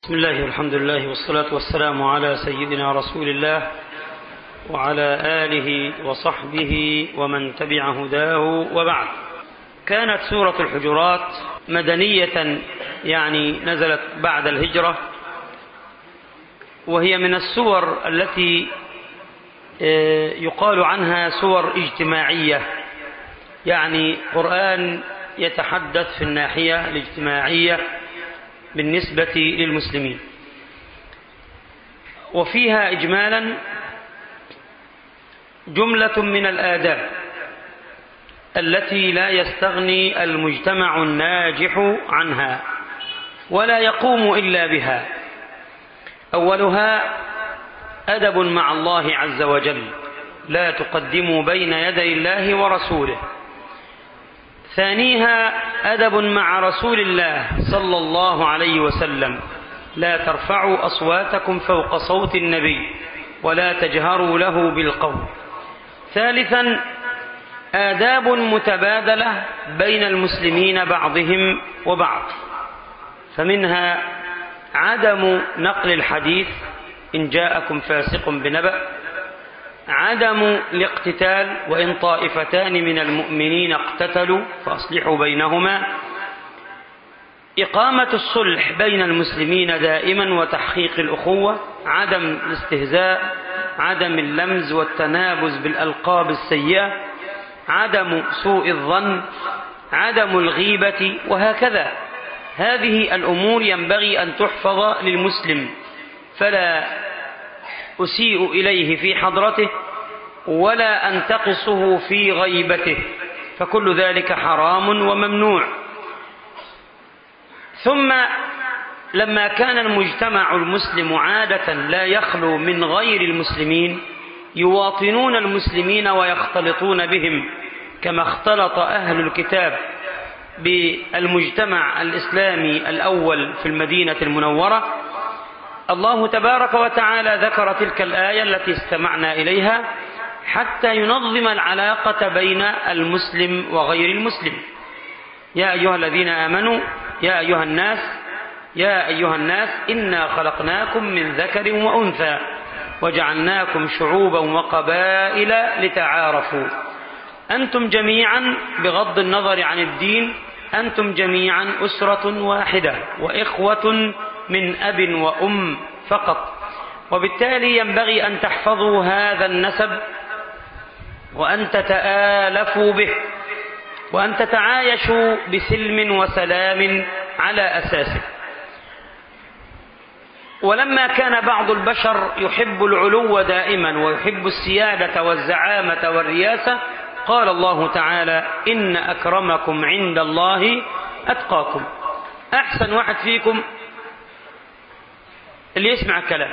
بسم الله والحمد لله والصلاة والسلام على سيدنا رسول الله وعلى آله وصحبه ومن تبع هداه وبعد كانت سورة الحجرات مدنية يعني نزلت بعد الهجرة وهي من السور التي يقال عنها سور اجتماعية يعني قرآن يتحدث في الناحية الاجتماعية بالنسبة للمسلمين وفيها إجمالا جملة من الآداب التي لا يستغني المجتمع الناجح عنها ولا يقوم إلا بها أولها أدب مع الله عز وجل لا تقدموا بين يدي الله ورسوله ثانيها أدب مع رسول الله صلى الله عليه وسلم لا ترفعوا أصواتكم فوق صوت النبي ولا تجهروا له بالقول ثالثا آداب متبادلة بين المسلمين بعضهم وبعض فمنها عدم نقل الحديث إن جاءكم فاسق بنبأ عدم الاقتتال وإن طائفتان من المؤمنين اقتتلوا فأصلحوا بينهما إقامة الصلح بين المسلمين دائما وتحقيق الأخوة عدم الاستهزاء عدم اللمز والتنابز بالألقاب السيئة عدم سوء الظن عدم الغيبة وهكذا هذه الأمور ينبغي أن تحفظ للمسلم فلا أسيء إليه في حضرته ولا أنتقصه في غيبته فكل ذلك حرام وممنوع ثم لما كان المجتمع المسلم عادة لا يخلو من غير المسلمين يواطنون المسلمين ويختلطون بهم كما اختلط أهل الكتاب بالمجتمع الإسلامي الأول في المدينة المنورة الله تبارك وتعالى ذكر تلك الآية التي استمعنا إليها حتى ينظم العلاقة بين المسلم وغير المسلم يا أيها الذين آمنوا يا أيها الناس يا أيها الناس إنا خلقناكم من ذكر وأنثى وجعلناكم شعوبا وقبائل لتعارفوا أنتم جميعا بغض النظر عن الدين أنتم جميعا أسرة واحدة وإخوة من أب وأم فقط وبالتالي ينبغي أن تحفظوا هذا النسب وأن تتآلفوا به وأن تتعايشوا بسلم وسلام على أساسه ولما كان بعض البشر يحب العلو دائما ويحب السيادة والزعامة والرياسة قال الله تعالى إن أكرمكم عند الله أتقاكم أحسن واحد فيكم اللي يسمع الكلام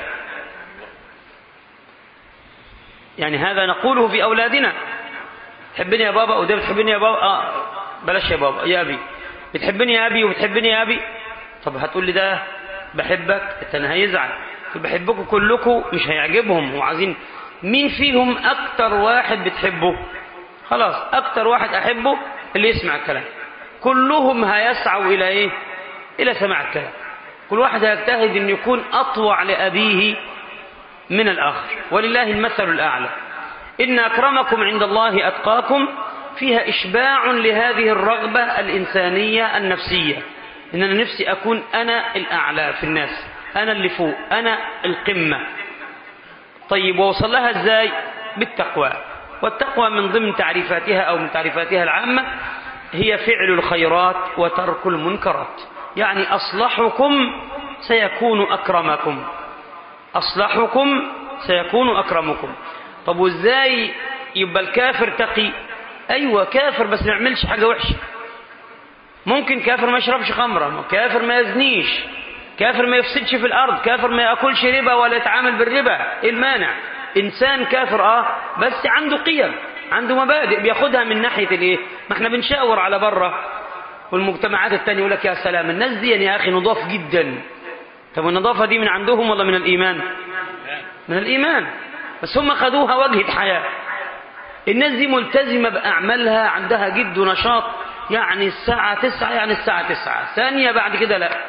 يعني هذا نقوله في أولادنا تحبني يا بابا وده بتحبني يا بابا آه بلاش يا بابا يا أبي بتحبني يا أبي وبتحبني يا أبي طب هتقول لي ده بحبك أنا هيزعل بحبكم كلكم مش هيعجبهم وعايزين مين فيهم أكتر واحد بتحبه خلاص أكتر واحد أحبه اللي يسمع الكلام كلهم هيسعوا إلى إيه إلى سماع الكلام كل واحد هيجتهد أن يكون أطوع لأبيه من الآخر ولله المثل الأعلى إن أكرمكم عند الله أتقاكم فيها إشباع لهذه الرغبة الإنسانية النفسية إن أنا نفسي أكون أنا الأعلى في الناس أنا اللي فوق أنا القمة طيب ووصل لها إزاي بالتقوى والتقوى من ضمن تعريفاتها أو من تعريفاتها العامة هي فعل الخيرات وترك المنكرات يعني أصلحكم سيكون أكرمكم أصلحكم سيكون أكرمكم طب وإزاي يبقى الكافر تقي أيوة كافر بس ما يعملش حاجة وحشة ممكن كافر ما يشربش خمرة كافر ما يزنيش كافر ما يفسدش في الأرض كافر ما يأكلش ربا ولا يتعامل بالربا إيه المانع إنسان كافر آه بس عنده قيم عنده مبادئ بياخدها من ناحية الإيه ما احنا بنشاور على بره والمجتمعات التانية يقول لك يا سلام الناس دي يا أخي نضاف جدا طب والنظافة دي من عندهم ولا من الإيمان من الإيمان بس هم خدوها وجهة حياة الناس دي ملتزمة بأعمالها عندها جد ونشاط يعني الساعة تسعة يعني الساعة تسعة ثانية بعد كده لا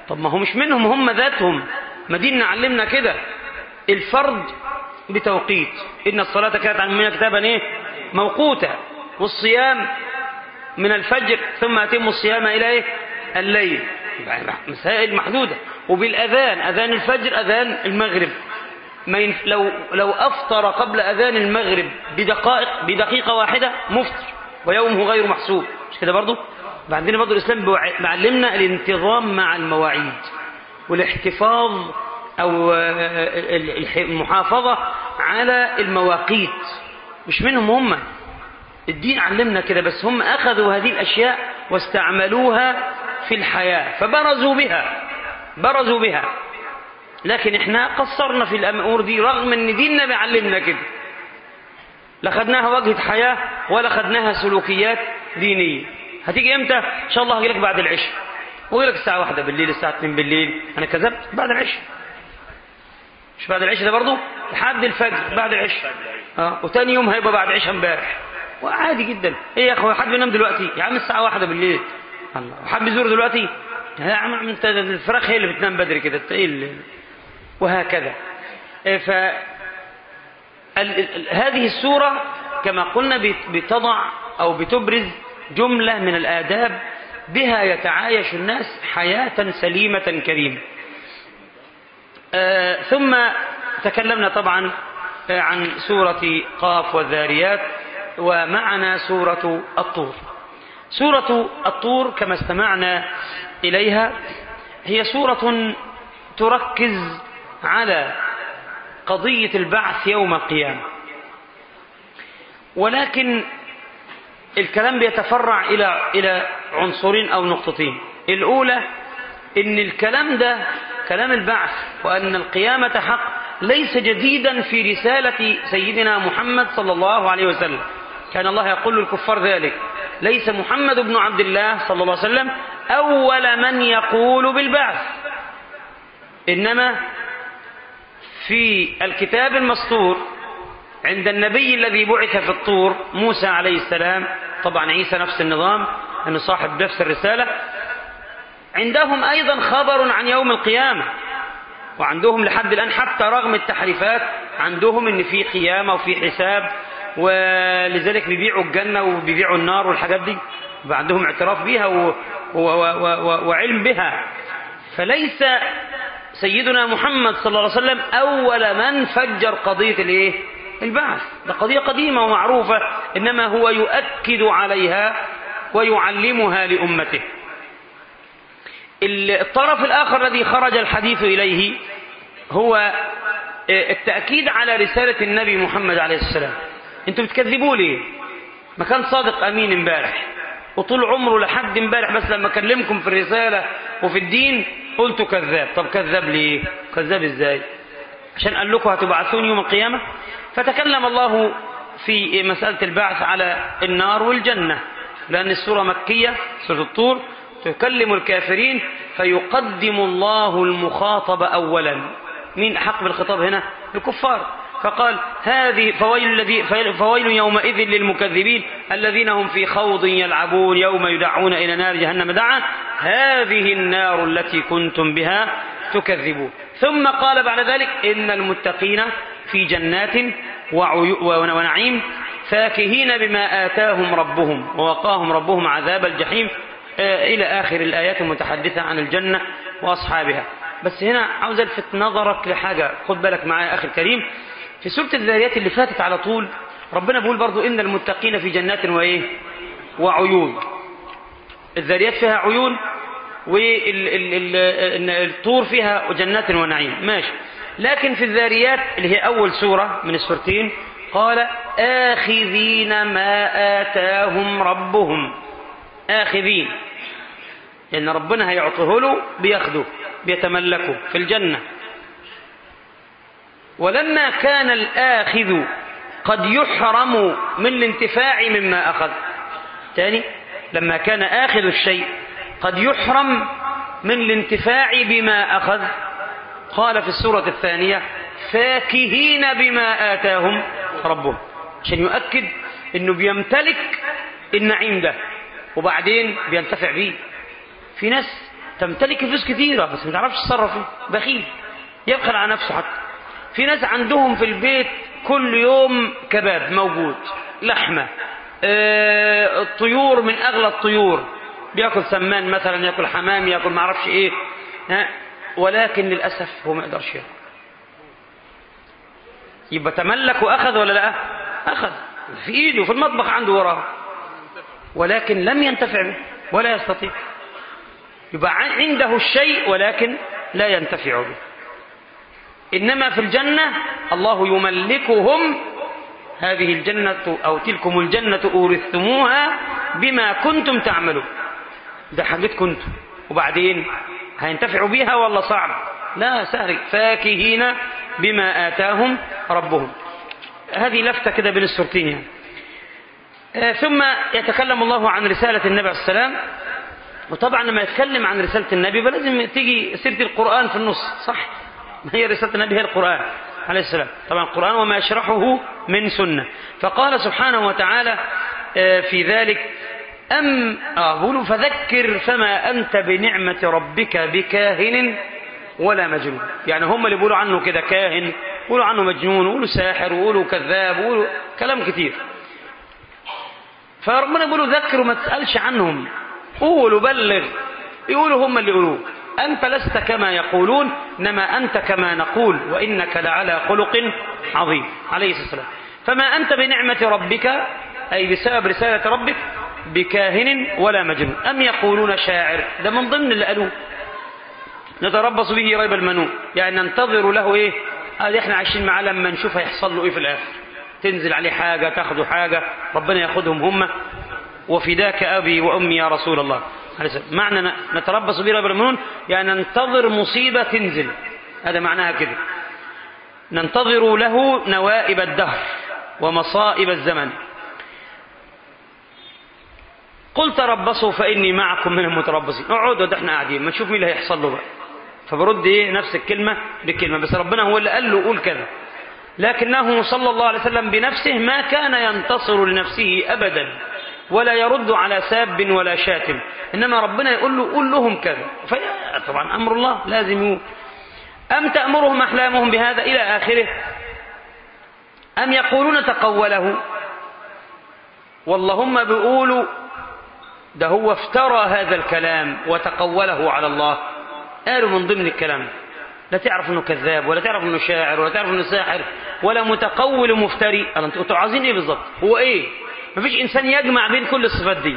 طب ما هو مش منهم هم ذاتهم ما ديننا علمنا كده الفرد بتوقيت إن الصلاة كانت عن من كتابا إيه موقوتا والصيام من الفجر ثم أتم الصيام إلى إيه الليل مسائل محدودة وبالأذان أذان الفجر أذان المغرب ما ينف... لو لو أفطر قبل أذان المغرب بدقائق بدقيقة واحدة مفطر ويومه غير محسوب مش كده برضه بعدين برضه الإسلام معلمنا الانتظام مع المواعيد والاحتفاظ أو المحافظة على المواقيت مش منهم هم الدين علمنا كده بس هم أخذوا هذه الأشياء واستعملوها في الحياة فبرزوا بها برزوا بها لكن احنا قصرنا في الأمور دي رغم ان ديننا بيعلمنا كده لا خدناها وجهة حياة ولا خدناها سلوكيات دينية هتيجي امتى ان شاء الله هجيلك بعد العشاء ويقول لك الساعة واحدة بالليل الساعة 2 بالليل انا كذبت بعد العشاء مش بعد العشاء ده برضه لحد الفجر بعد العشاء اه وتاني يوم هيبقى بعد عشاء امبارح وعادي جدا ايه يا اخويا حد بينام دلوقتي يا عم الساعة واحدة بالليل الله وحد بيزور دلوقتي يا عم انت الفراخ هي اللي بتنام بدري كده ايه اللي وهكذا ف هذه السورة كما قلنا بتضع أو بتبرز جملة من الآداب بها يتعايش الناس حياة سليمة كريمة آه ثم تكلمنا طبعا عن سورة قاف والذاريات ومعنا سورة الطور سورة الطور كما استمعنا إليها هي سورة تركز على قضية البعث يوم القيامة ولكن الكلام بيتفرع إلى إلى عنصرين أو نقطتين الأولى إن الكلام ده كلام البعث وأن القيامة حق ليس جديدا في رسالة سيدنا محمد صلى الله عليه وسلم كان الله يقول للكفار ذلك ليس محمد بن عبد الله صلى الله عليه وسلم أول من يقول بالبعث إنما في الكتاب المسطور عند النبي الذي بعث في الطور موسى عليه السلام طبعا عيسى نفس النظام أنه صاحب نفس الرسالة عندهم أيضا خبر عن يوم القيامة وعندهم لحد الآن حتى رغم التحريفات عندهم أن في قيامة وفي حساب ولذلك بيبيعوا الجنة وبيبيعوا النار والحاجات دي عندهم اعتراف بها و... و... و... وعلم بها فليس سيدنا محمد صلى الله عليه وسلم أول من فجر قضية الإيه؟ البعث ده قضية قديمة ومعروفة إنما هو يؤكد عليها ويعلمها لأمته الطرف الآخر الذي خرج الحديث إليه هو التأكيد على رسالة النبي محمد عليه السلام انتوا بتكذبوا ليه ما كان صادق أمين امبارح وطول عمره لحد امبارح بس لما اكلمكم في الرسالة وفي الدين قلت كذاب طب كذاب ليه كذاب ازاي عشان قال لكم هتبعثون يوم القيامة فتكلم الله في مسألة البعث على النار والجنة لأن السورة مكية سورة الطور تكلم الكافرين فيقدم الله المخاطب أولا مين أحق بالخطاب هنا الكفار فقال هذه فويل, الذي فويل يومئذ للمكذبين الذين هم في خوض يلعبون يوم يدعون إلى نار جهنم دعا هذه النار التي كنتم بها تكذبون ثم قال بعد ذلك إن المتقين في جنات ونعيم فاكهين بما آتاهم ربهم ووقاهم ربهم عذاب الجحيم إلى آخر الآيات المتحدثة عن الجنة وأصحابها بس هنا عاوز الفت نظرك لحاجة خد بالك معايا أخي الكريم في سورة الذاريات اللي فاتت على طول ربنا بيقول برضو إن المتقين في جنات وإيه وعيون الذاريات فيها عيون والطور فيها جنات ونعيم ماشي لكن في الذاريات اللي هي أول سورة من السورتين قال آخذين ما آتاهم ربهم آخذين لأن ربنا هيعطيه له بياخده بيتملكه في الجنة ولما كان الآخذ قد يحرم من الانتفاع مما أخذ تاني لما كان آخذ الشيء قد يحرم من الانتفاع بما أخذ قال في السورة الثانية فاكهين بما آتاهم ربهم عشان يؤكد انه بيمتلك النعيم ده وبعدين بينتفع بيه في ناس تمتلك فلوس كثيرة بس ما تعرفش تتصرف فيه بخيل يبخل على نفسه حتى في ناس عندهم في البيت كل يوم كباب موجود لحمة آه، الطيور من أغلى الطيور بياكل سمان مثلا ياكل حمام ياكل ما اعرفش ايه ها ولكن للأسف هو ما يقدرش ياكل يبقى تملك وأخذ ولا لا أخذ في إيده في المطبخ عنده وراه ولكن لم ينتفع به ولا يستطيع يبقى عنده الشيء ولكن لا ينتفع به إنما في الجنة الله يملكهم هذه الجنة أو تلكم الجنة أورثتموها بما كنتم تعملون ده حاجات كنتم وبعدين هينتفعوا بيها ولا صعب لا سهل فاكهين بما آتاهم ربهم هذه لفتة كده بين السورتين يعني. آه ثم يتكلم الله عن رسالة النبي عليه السلام وطبعا لما يتكلم عن رسالة النبي فلازم تيجي سيرة القرآن في النص صح ما هي رسالة النبي هي القرآن عليه السلام طبعا القرآن وما يشرحه من سنة فقال سبحانه وتعالى آه في ذلك أم أقول فذكر فما أنت بنعمة ربك بكاهن ولا مجنون يعني هم اللي بيقولوا عنه كده كاهن يقولوا عنه مجنون ويقولوا ساحر ويقولوا كذاب ويقولوا كلام كتير فربنا بيقولوا ذكر وما تسألش عنهم قول وبلغ يقولوا هم اللي يقولوه أنت لست كما يقولون إنما أنت كما نقول وإنك لعلى خلق عظيم عليه الصلاة والسلام فما أنت بنعمة ربك أي بسبب رسالة ربك بكاهن ولا مجنون أم يقولون شاعر ده من ضمن اللي قالوه نتربص به ريب المنون يعني ننتظر له ايه هذا احنا عايشين معاه لما نشوف هيحصل له ايه في الاخر تنزل عليه حاجة تاخده حاجة ربنا ياخدهم هم وفداك أبي وأمي يا رسول الله معنى نتربص به ريب المنون يعني ننتظر مصيبة تنزل هذا معناها كده ننتظر له نوائب الدهر ومصائب الزمن قل تربصوا فإني معكم من المتربصين اقعدوا ده احنا قاعدين ما نشوف مين اللي هيحصل له بقى فبرد ايه نفس الكلمة بكلمة بس ربنا هو اللي قال له قول كذا لكنه صلى الله عليه وسلم بنفسه ما كان ينتصر لنفسه أبدا ولا يرد على ساب ولا شاتم إنما ربنا يقول له قول لهم كذا طبعا أمر الله لازم يقول أم تأمرهم أحلامهم بهذا إلى آخره أم يقولون تقوله واللهم بيقولوا ده هو افترى هذا الكلام وتقوله على الله قالوا من ضمن الكلام لا تعرف انه كذاب ولا تعرف انه شاعر ولا تعرف انه ساحر ولا متقول ومفتري انتوا عايزين ايه بالظبط هو ايه مفيش انسان يجمع بين كل الصفات دي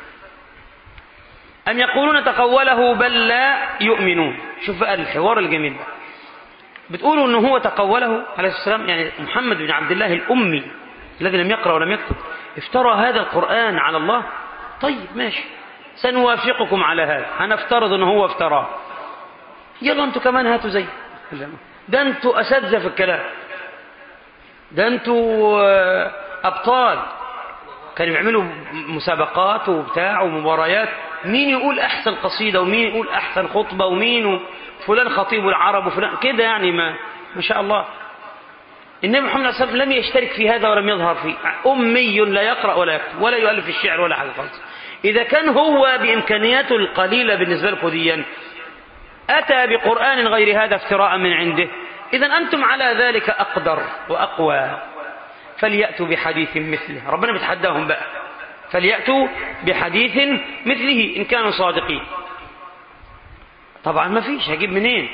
ام يقولون تقوله بل لا يؤمنون شوف بقى الحوار الجميل ده بتقولوا انه هو تقوله عليه السلام يعني محمد بن عبد الله الامي الذي لم يقرا ولم يكتب افترى هذا القران على الله طيب ماشي سنوافقكم على هذا هنفترض انه هو افتراه يلا انتوا كمان هاتوا زي ده انتوا اساتذه في الكلام ده انتوا ابطال كانوا يعملوا مسابقات وبتاع ومباريات مين يقول احسن قصيده ومين يقول احسن خطبه ومين فلان خطيب العرب وفلان كده يعني ما ما شاء الله النبي محمد صلى الله عليه وسلم لم يشترك في هذا ولم يظهر فيه أمي لا يقرأ ولا يكتب ولا يؤلف الشعر ولا حاجة خالص إذا كان هو بإمكانياته القليلة بالنسبة لكم ديا أتى بقرآن غير هذا افتراء من عنده إذا أنتم على ذلك أقدر وأقوى فليأتوا بحديث مثله ربنا بيتحداهم بقى فليأتوا بحديث مثله إن كانوا صادقين طبعا ما فيش هجيب منين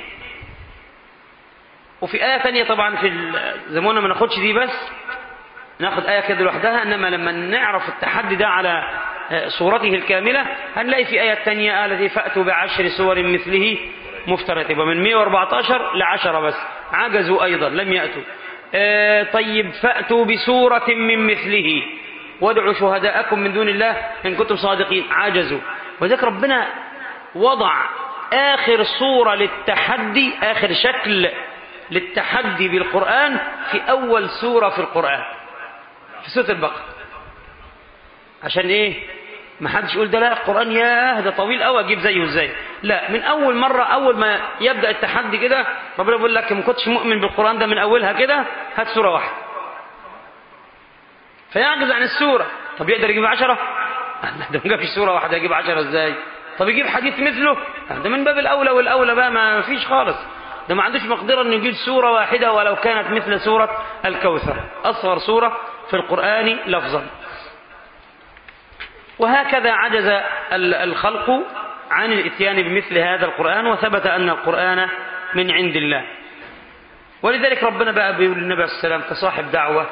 وفي آية ثانية طبعا في زماننا ما ناخدش دي بس ناخد آية كده لوحدها إنما لما نعرف التحدي ده على صورته الكاملة هنلاقي في آية ثانية التي فأتوا بعشر سور مثله مفترة يبقى من 114 ل 10 بس عجزوا أيضا لم يأتوا آه طيب فأتوا بسورة من مثله وادعوا شهداءكم من دون الله إن كنتم صادقين عجزوا وذلك ربنا وضع آخر صورة للتحدي آخر شكل للتحدي بالقرآن في أول سورة في القرآن في سورة البقرة عشان إيه ما حدش يقول ده لا القرآن ياه ده طويل قوي أجيب زيه إزاي لا من أول مرة أول ما يبدأ التحدي كده ربنا بيقول لك ما كنتش مؤمن بالقرآن ده من أولها كده هات سورة واحدة فيعجز عن السورة طب يقدر يجيب عشرة ده ما جابش سورة واحدة يجيب عشرة إزاي طب يجيب حديث مثله ده من باب الأولى والأولى بقى ما فيش خالص ده ما عندوش مقدرة انه يجيب سورة واحدة ولو كانت مثل سورة الكوثر أصغر سورة في القرآن لفظا وهكذا عجز الخلق عن الاتيان بمثل هذا القرآن وثبت أن القرآن من عند الله ولذلك ربنا بقى بيقول للنبي عليه السلام كصاحب دعوة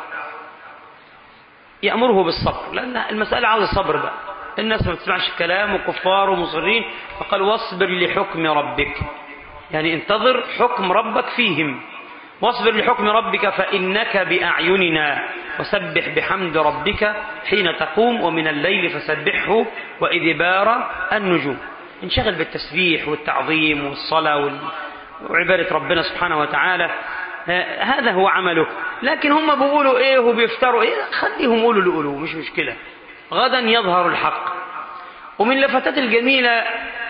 يأمره بالصبر لأن المسألة عاوزة صبر بقى الناس ما بتسمعش الكلام وكفار ومصرين فقال واصبر لحكم ربك يعني انتظر حكم ربك فيهم واصبر لحكم ربك فإنك بأعيننا وسبح بحمد ربك حين تقوم ومن الليل فسبحه وإذبار النجوم انشغل بالتسبيح والتعظيم والصلاة وعبادة ربنا سبحانه وتعالى هذا هو عمله لكن هم بيقولوا ايه وبيفتروا ايه خليهم يقولوا اللي يقولوا مش مشكلة غدا يظهر الحق ومن لفتات الجميلة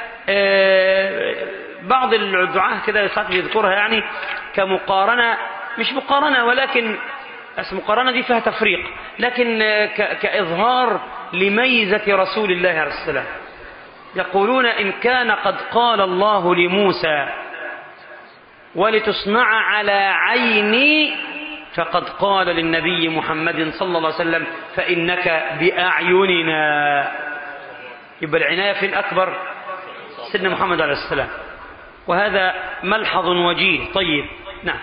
بعض الدعاة كده ساعات بيذكرها يعني كمقارنة مش مقارنة ولكن بس المقارنة دي فيها تفريق لكن كإظهار لميزة رسول الله عليه السلام يقولون إن كان قد قال الله لموسى ولتصنع على عيني فقد قال للنبي محمد صلى الله عليه وسلم فإنك بأعيننا يبقى العناية في الأكبر سيدنا محمد عليه السلام وهذا ملحظ وجيه طيب نعم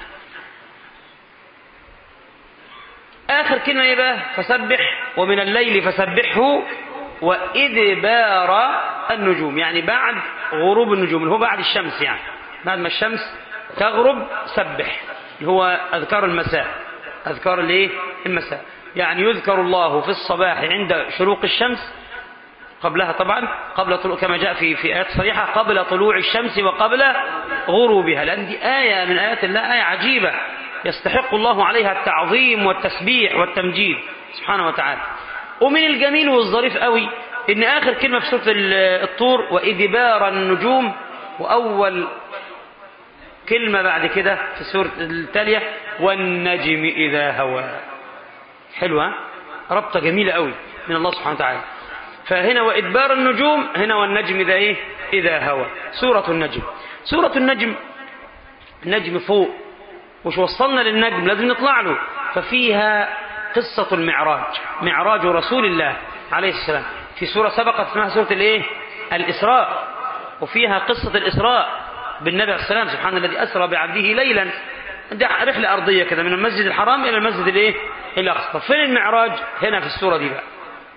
آخر كلمة يبقى فسبح ومن الليل فسبحه وإدبار النجوم يعني بعد غروب النجوم اللي هو بعد الشمس يعني بعد ما الشمس تغرب سبح اللي هو أذكار المساء أذكار الايه المساء يعني يذكر الله في الصباح عند شروق الشمس قبلها طبعا قبل طلوع كما جاء في في آيات صريحة قبل طلوع الشمس وقبل غروبها لأن دي آية من آيات الله آية عجيبة يستحق الله عليها التعظيم والتسبيح والتمجيد سبحانه وتعالى ومن الجميل والظريف قوي ان اخر كلمة في سورة الطور وإدبار النجوم وأول كلمة بعد كده في السورة التالية والنجم إذا هوى حلوة ربطة جميلة قوي من الله سبحانه وتعالى فهنا وإدبار النجوم هنا والنجم إذا إيه إذا هوى سورة النجم سورة النجم النجم فوق مش وصلنا للنجم لازم نطلع له ففيها قصة المعراج معراج رسول الله عليه السلام في سورة سبقت اسمها سورة الايه الإسراء وفيها قصة الإسراء بالنبي عليه السلام سبحان الذي أسرى بعبده ليلا ده رحلة أرضية كده من المسجد الحرام إلى المسجد الايه الأقصى فين المعراج هنا في السورة دي بقى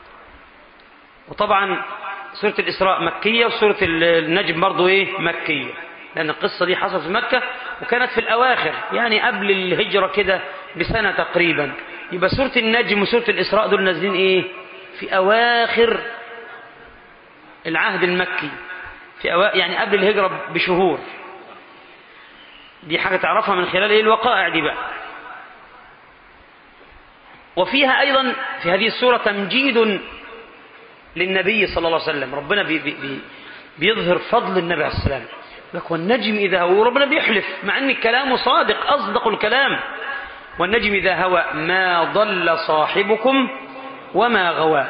وطبعا سورة الإسراء مكية وسورة النجم برضو إيه مكية لأن القصة دي حصلت في مكة وكانت في الأواخر يعني قبل الهجرة كده بسنة تقريبا يبقى سورة النجم وسورة الإسراء دول نازلين إيه في أواخر العهد المكي في أوا... يعني قبل الهجرة بشهور دي حاجة تعرفها من خلال إيه الوقائع دي بقى وفيها أيضا في هذه السورة تمجيد للنبي صلى الله عليه وسلم ربنا بي بي بيظهر فضل النبي عليه السلام لك والنجم إذا هو ربنا بيحلف مع أن كلامه صادق أصدق الكلام والنجم إذا هوى ما ضل صاحبكم وما غوى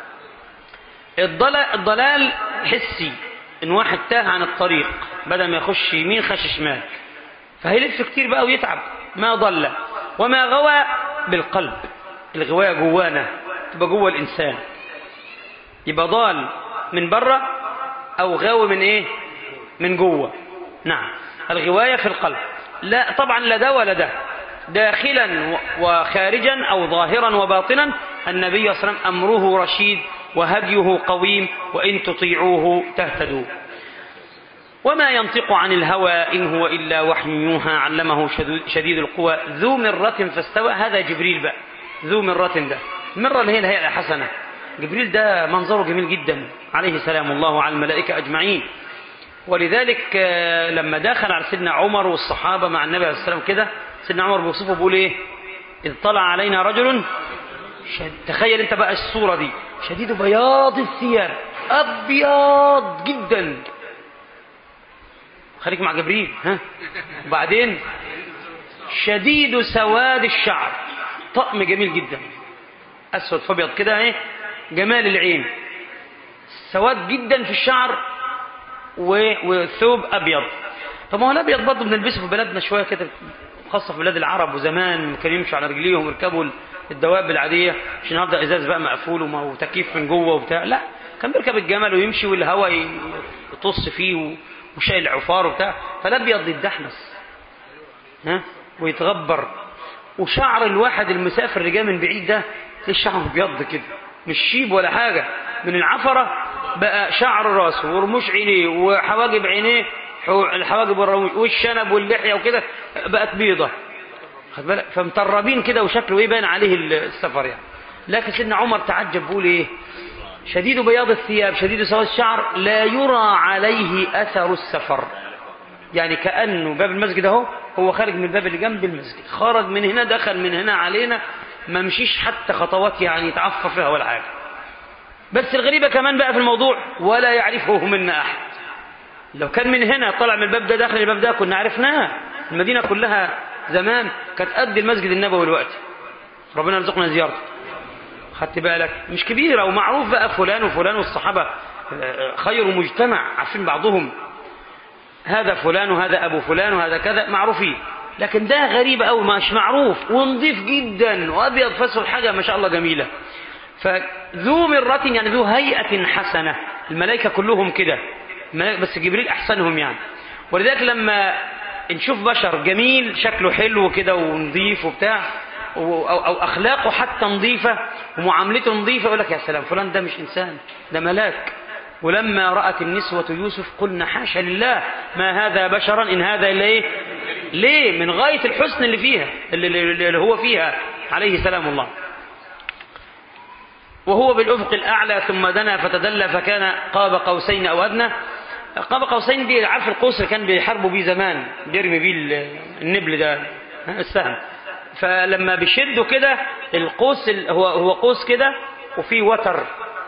الضلال حسي ان واحد تاه عن الطريق بدل ما يخش يمين خش شمال فهيلف كتير بقى ويتعب ما ضل وما غوى بالقلب الغواية جوانا تبقى جوه الإنسان يبقى ضال من بره أو غاوي من إيه من جوه نعم الغواية في القلب لا طبعا لا ده ولا ده داخلا وخارجا أو ظاهرا وباطنا النبي صلى الله عليه وسلم أمره رشيد وهديه قويم وإن تطيعوه تهتدوا وما ينطق عن الهوى إن هو إلا وحي يوحى علمه شديد القوى ذو مرة فاستوى هذا جبريل بقى ذو مرة ده مرة اللي هي الهيئة الحسنة جبريل ده منظره جميل جدا عليه سلام الله وعلى الملائكة أجمعين ولذلك لما دخل على سيدنا عمر والصحابة مع النبي عليه السلام كده سيدنا عمر بيوصفه بيقول ايه إذ طلع علينا رجل شد... تخيل انت بقى الصورة دي شديد بياض الثياب أبيض جدا خليك مع جبريل ها وبعدين شديد سواد الشعر طقم جميل جدا أسود فابيض كده ايه جمال العين سواد جدا في الشعر وثوب ابيض طب ما هو الابيض برضه بنلبسه في بلدنا شويه كده خاصه في بلاد العرب وزمان كانوا يمشوا على رجليهم ويركبوا الدواب العاديه عشان النهارده ازاز بقى مقفول وتكييف من جوه وبتاع لا كان بيركب الجمل ويمشي والهواء يطص فيه وشايل عفار وبتاع فالابيض يتدحنس ها ويتغبر وشعر الواحد المسافر اللي جاي من بعيد ده تلاقي شعره ابيض كده مش شيب ولا حاجه من العفره بقى شعر راسه ورموش عينيه وحواجب عينيه الحواجب والرموش والشنب واللحيه وكده بقت بيضه خد بالك فمطربين كده وشكله ايه باين عليه السفر يعني لكن سيدنا عمر تعجب بيقول ايه شديد بياض الثياب شديد سواد الشعر لا يرى عليه اثر السفر يعني كانه باب المسجد اهو هو خارج من الباب اللي جنب المسجد خرج من هنا دخل من هنا علينا ما مشيش حتى خطوات يعني يتعفى فيها ولا حاجه بس الغريبه كمان بقى في الموضوع ولا يعرفه منا احد لو كان من هنا طلع من الباب ده داخل الباب ده كنا عرفناه المدينه كلها زمان كانت قد المسجد النبوي دلوقتي ربنا يرزقنا زيارته خدت بالك مش كبيره ومعروف بقى فلان وفلان والصحابه خير مجتمع عارفين بعضهم هذا فلان وهذا ابو فلان وهذا كذا معروفين لكن ده غريب قوي مش معروف ونظيف جدا وابيض فاسود حاجه ما شاء الله جميله فذو مرة يعني ذو هيئة حسنة الملائكة كلهم كده بس جبريل أحسنهم يعني ولذلك لما نشوف بشر جميل شكله حلو كده ونظيف وبتاع أو, أو أخلاقه حتى نظيفة ومعاملته نظيفة يقول لك يا سلام فلان ده مش إنسان ده ملاك ولما رأت النسوة يوسف قلنا حاشا لله ما هذا بشرا إن هذا إلا إيه ليه من غاية الحسن اللي فيها اللي, اللي هو فيها عليه سلام الله وهو بالأفق الأعلى ثم دنا فتدلى فكان قاب قوسين أو أدنى قاب قوسين دي عارف القوس اللي كان بيحاربوا بيه زمان بيرمي بيه النبل ده السهم فلما بيشدوا كده القوس هو هو قوس كده وفي وتر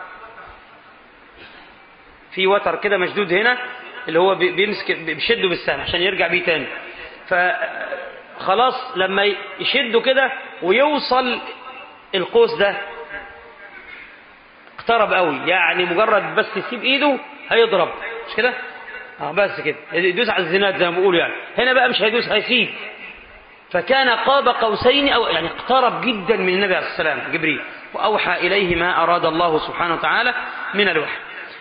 في وتر كده مشدود هنا اللي هو بيمسك بيشده بالسهم عشان يرجع بيه تاني فخلاص لما يشده كده ويوصل القوس ده اقترب قوي يعني مجرد بس يسيب ايده هيضرب مش كده اه بس كده يدوس على الزناد زي ما بيقولوا يعني هنا بقى مش هيدوس هيسيب فكان قاب قوسين او يعني اقترب جدا من النبي عليه السلام جبريل واوحى اليه ما اراد الله سبحانه وتعالى من الوحي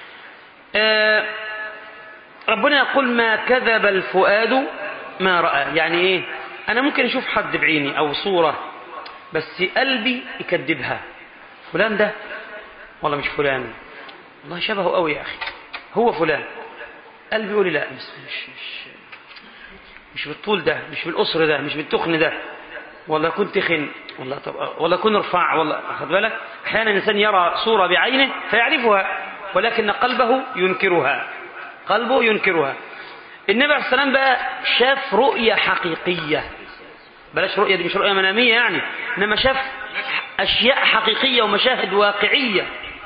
آه ربنا يقول ما كذب الفؤاد ما راى يعني ايه انا ممكن اشوف حد بعيني او صوره بس قلبي يكذبها فلان ده والله مش فلان والله شبهه قوي يا اخي هو فلان قلبي يقول لي لا مش مش مش, مش بالطول ده مش بالقصر ده مش بالتخن ده والله كنت تخن والله طب والله كن رفع والله خد بالك احيانا الانسان يرى صوره بعينه فيعرفها ولكن قلبه ينكرها قلبه ينكرها النبي عليه السلام بقى شاف رؤية حقيقية بلاش رؤية دي مش رؤية منامية يعني إنما شاف أشياء حقيقية ومشاهد واقعية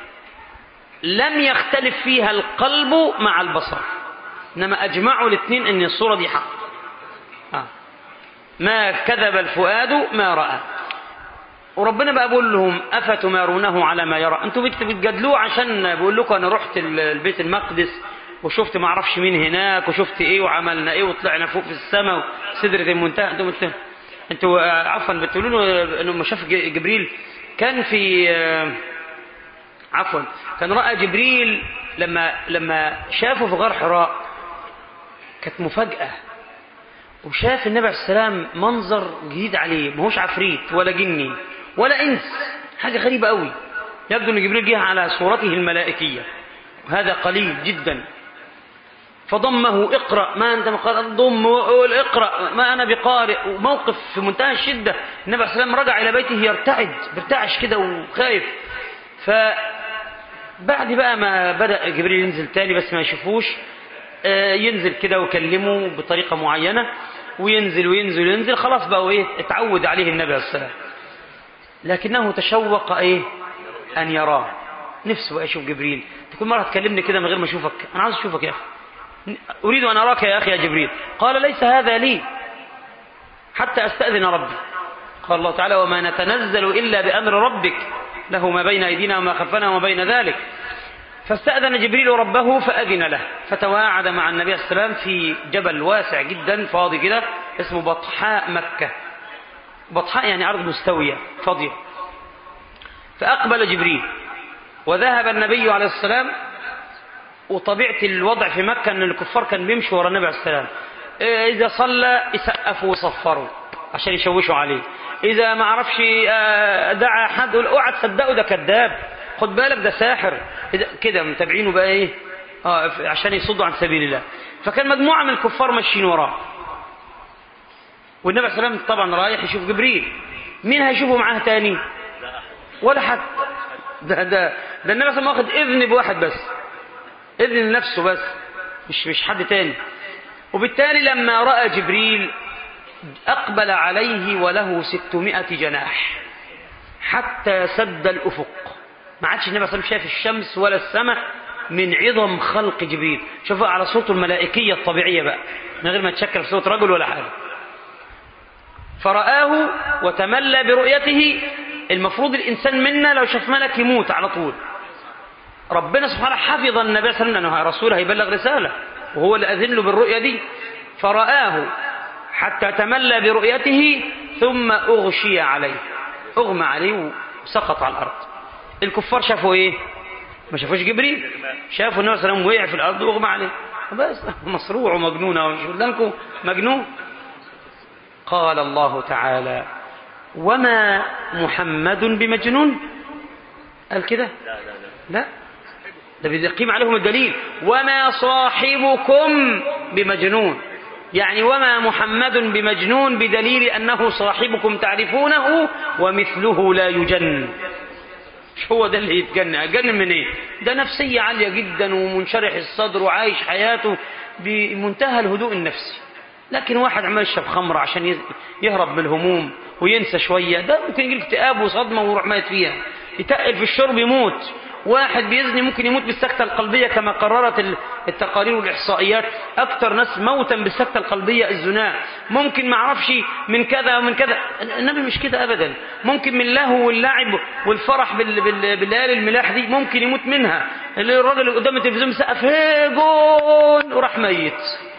لم يختلف فيها القلب مع البصر إنما أجمعوا الاثنين أن الصورة دي حق آه. ما كذب الفؤاد ما رأى وربنا بقى بيقول لهم أفتمارونه على ما يرى أنتوا بتجادلوه عشان بقول لكم أنا رحت البيت المقدس وشفت ما اعرفش مين هناك وشفت ايه وعملنا ايه وطلعنا فوق في السماء سدرة المنتهى انتوا انتوا انتوا عفوا بتقولوا له انه ما شاف جبريل كان في عفوا كان راى جبريل لما لما شافه في غار حراء كانت مفاجاه وشاف النبي عليه السلام منظر جديد عليه ما هوش عفريت ولا جني ولا انس حاجه غريبه قوي يبدو ان جبريل جه على صورته الملائكيه وهذا قليل جدا فضمه اقرأ ما أنت مقرأ ضم وقول اقرأ ما أنا بقارئ وموقف في منتهى الشدة النبي عليه السلام رجع إلى بيته يرتعد بيرتعش كده وخايف فبعد بقى ما بدأ جبريل ينزل تاني بس ما يشوفوش ينزل كده ويكلمه بطريقة معينة وينزل وينزل وينزل خلاص بقى ايه اتعود عليه النبي عليه السلام لكنه تشوق ايه ان يراه نفسه بقى يشوف جبريل كل مرة تكلمني كده من غير ما اشوفك انا عاوز اشوفك يا اخي أريد أن أراك يا أخي يا جبريل قال ليس هذا لي حتى أستأذن ربي قال الله تعالى وما نتنزل إلا بأمر ربك له ما بين أيدينا وما خلفنا وما بين ذلك فاستأذن جبريل ربه فأذن له فتواعد مع النبي صلى الله عليه وسلم في جبل واسع جدا فاضي كده اسمه بطحاء مكة بطحاء يعني أرض مستوية فاضية فأقبل جبريل وذهب النبي عليه السلام وطبيعة الوضع في مكة أن الكفار كان بيمشوا ورا النبي عليه السلام إذا صلى يسقفوا ويصفروا عشان يشوشوا عليه إذا ما عرفش دعا حد يقول اوعى تصدقوا ده كذاب خد بالك ده ساحر كده متابعينه بقى ايه اه عشان يصدوا عن سبيل الله فكان مجموعة من الكفار ماشيين وراه والنبي صلى الله عليه وسلم طبعا رايح يشوف جبريل مين هيشوفه معاه تاني ولا حد ده ده ده النبي صلى الله عليه وسلم واخد اذن بواحد بس اذن لنفسه بس مش مش حد تاني وبالتالي لما راى جبريل اقبل عليه وله ستمائة جناح حتى سد الافق ما عادش النبي صلى الله عليه وسلم شاف الشمس ولا السماء من عظم خلق جبريل شوفوا على صوته الملائكية الطبيعية بقى من غير ما تشكل في صوت رجل ولا حاجة فرآه وتملى برؤيته المفروض الإنسان منا لو شاف ملك يموت على طول ربنا سبحانه حفظ النبي صلى الله عليه وسلم أنه رسول هيبلغ رسالة وهو اللي أذن له بالرؤية دي فرآه حتى تملى برؤيته ثم أغشي عليه أغمى عليه وسقط على الأرض الكفار شافوا إيه ما شافوش جبريل شافوا النبي صلى الله عليه وسلم وقع في الأرض وأغمى عليه بس مصروع ومجنون أو مش لكم مجنون قال الله تعالى وما محمد بمجنون قال كده لا ده بيقيم عليهم الدليل وما صاحبكم بمجنون يعني وما محمد بمجنون بدليل أنه صاحبكم تعرفونه ومثله لا يجن مش هو ده اللي يتجنن يتجنن من ايه ده نفسية عالية جدا ومنشرح الصدر وعايش حياته بمنتهى الهدوء النفسي لكن واحد عمال يشرب خمر عشان يهرب من الهموم وينسى شوية ده ممكن يجيله اكتئاب وصدمة ويروح مات فيها يتقل في الشرب يموت واحد بيزني ممكن يموت بالسكتة القلبية كما قررت التقارير والإحصائيات أكثر ناس موتا بالسكتة القلبية الزنا ممكن ما عرفش من كذا ومن كذا النبي مش كده أبدا ممكن من اللهو واللعب والفرح بالليالي الملاح دي ممكن يموت منها اللي الراجل اللي قدام التلفزيون سقف هي جون وراح ميت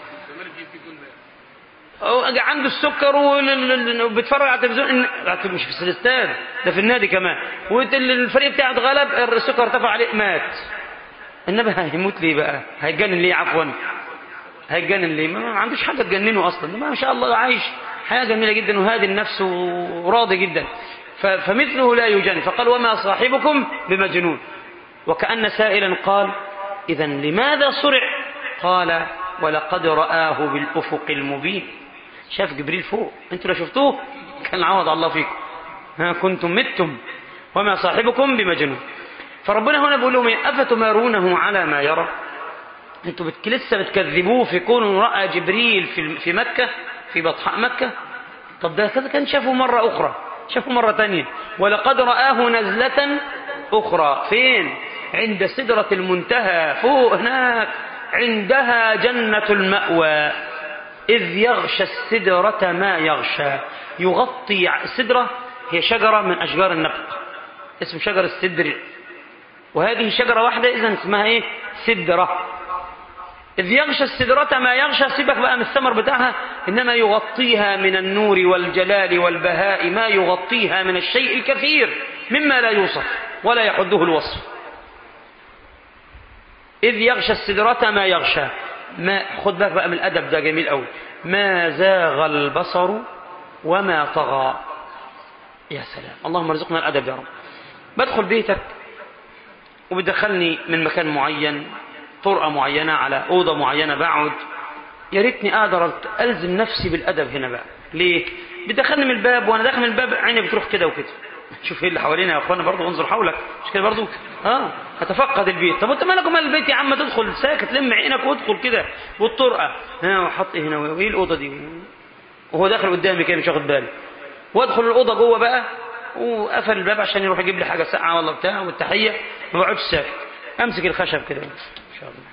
عنده السكر وبيتفرج على التلفزيون مش في السلستان ده في النادي كمان والفريق بتاعه اتغلب السكر ارتفع عليه مات النبي هيموت ليه بقى هيتجنن ليه عفوا هيتجنن ليه ما عندوش حاجه تجننه اصلا ما شاء الله عايش حياه جميله جدا وهادي النفس وراضي جدا فمثله لا يجن فقال وما صاحبكم بمجنون وكأن سائلا قال إذا لماذا صرع قال ولقد رآه بالأفق المبين شاف جبريل فوق انتوا لو شفتوه كان عوض الله فيكم ها كنتم متم وما صاحبكم بمجنون فربنا هنا بيقول لهم أفتمارونه على ما يرى انتوا بتك لسه بتكذبوه في كونه رأى جبريل في في مكة في بطحاء مكة طب ده كذا كان شافه مرة أخرى شافه مرة تانية ولقد رآه نزلة أخرى فين عند سدرة المنتهى فوق هناك عندها جنة المأوى إذ يغشى السدرة ما يغشى يغطي السدرة هي شجرة من أشجار النبق اسم شجر السدر وهذه شجرة واحدة إذن اسمها إيه سدرة إذ يغشى السدرة ما يغشى سيبك بقى من الثمر بتاعها إنما يغطيها من النور والجلال والبهاء ما يغطيها من الشيء الكثير مما لا يوصف ولا يحده الوصف إذ يغشى السدرة ما يغشى ما خد بالك بقى من الأدب ده جميل قوي ما زاغ البصر وما طغى يا سلام اللهم ارزقنا الأدب يا رب بدخل بيتك وبتدخلني من مكان معين طرقة معينة على أوضة معينة بقعد يا ريتني أقدر ألزم نفسي بالأدب هنا بقى ليه؟ بتدخلني من الباب وأنا داخل من الباب عيني بتروح كده وكده شوف ايه اللي حوالينا يا اخوانا برضه انظر حولك مش كده برضه اه هتفقد البيت طب انت مالك ومال البيت يا عم تدخل ساكت لم عينك وادخل كده والطرقه ها وحط هنا وايه الاوضه دي وهو داخل قدامي كده مش واخد بالي وادخل الاوضه جوه بقى وقفل الباب عشان يروح يجيب لي حاجه ساقعه ولا بتاع والتحيه ما بقعدش ساكت امسك الخشب كده ان شاء الله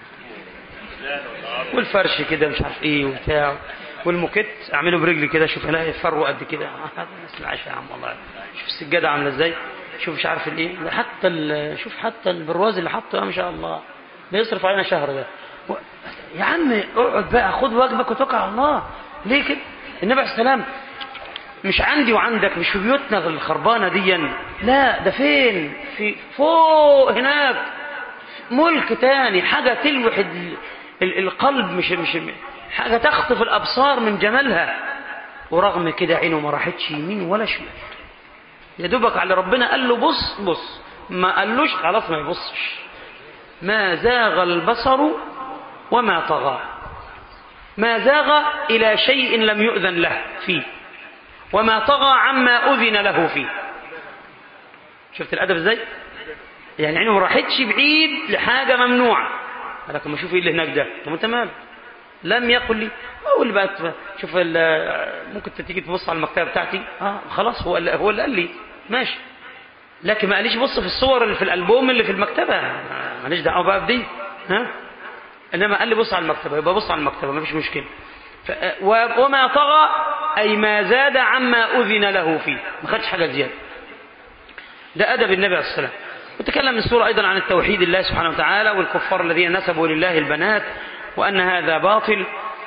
والفرش كده مش عارف ايه وبتاع والموكيت اعمله برجلي كده شوف الاقي فرو قد كده هذا الناس العايشه يا عم والله شوف السجاده عامله ازاي شوف مش عارف الايه ده حتى ال- شوف حتى البرواز اللي حطه ما شاء الله بيصرف علينا شهر ده و- يا عم اقعد بقى خد واجبك وتوكل على الله ليه كده النبي عليه السلام مش عندي وعندك مش في بيوتنا الخربانه دي لا ده فين في فوق هناك ملك تاني حاجه تلوح ال- ال- القلب مش مش حاجه تخطف الابصار من جمالها ورغم كده عينه ما راحتش يمين ولا شمال يا دوبك على ربنا قال له بص بص ما قالوش خلاص ما يبصش ما زاغ البصر وما طغى ما زاغ إلى شيء لم يؤذن له فيه وما طغى عما أذن له فيه شفت الأدب ازاي يعني عينه ما راحتش بعيد لحاجة ممنوعة لكن ما شوف ايه اللي هناك ده طب انت مالك لم يقل لي هو اللي بقى شوف ال- ممكن تيجي تبص على المكتبه بتاعتي اه خلاص هو اللي هو اللي قال لي ماشي لكن ما قاليش بص في الصور اللي في الالبوم اللي في المكتبه آه، ماليش دعوه بقى بدي ها انما قال لي بص على المكتبه يبقى بص على المكتبه ما فيش مشكله ف... و- وما طغى اي ما زاد عما اذن له فيه ما خدش حاجه زياده ده ادب النبي عليه الصلاه والسلام وتكلم السورة أيضا عن التوحيد الله سبحانه وتعالى والكفار الذين نسبوا لله البنات وأن هذا باطل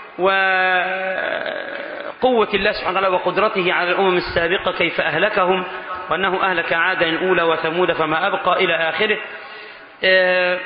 وقوة الله سبحانه وتعالى وقدرته على الأمم السابقة كيف أهلكهم وأنه أهلك عادا الأولى وثمود فما أبقى إلى آخره آه،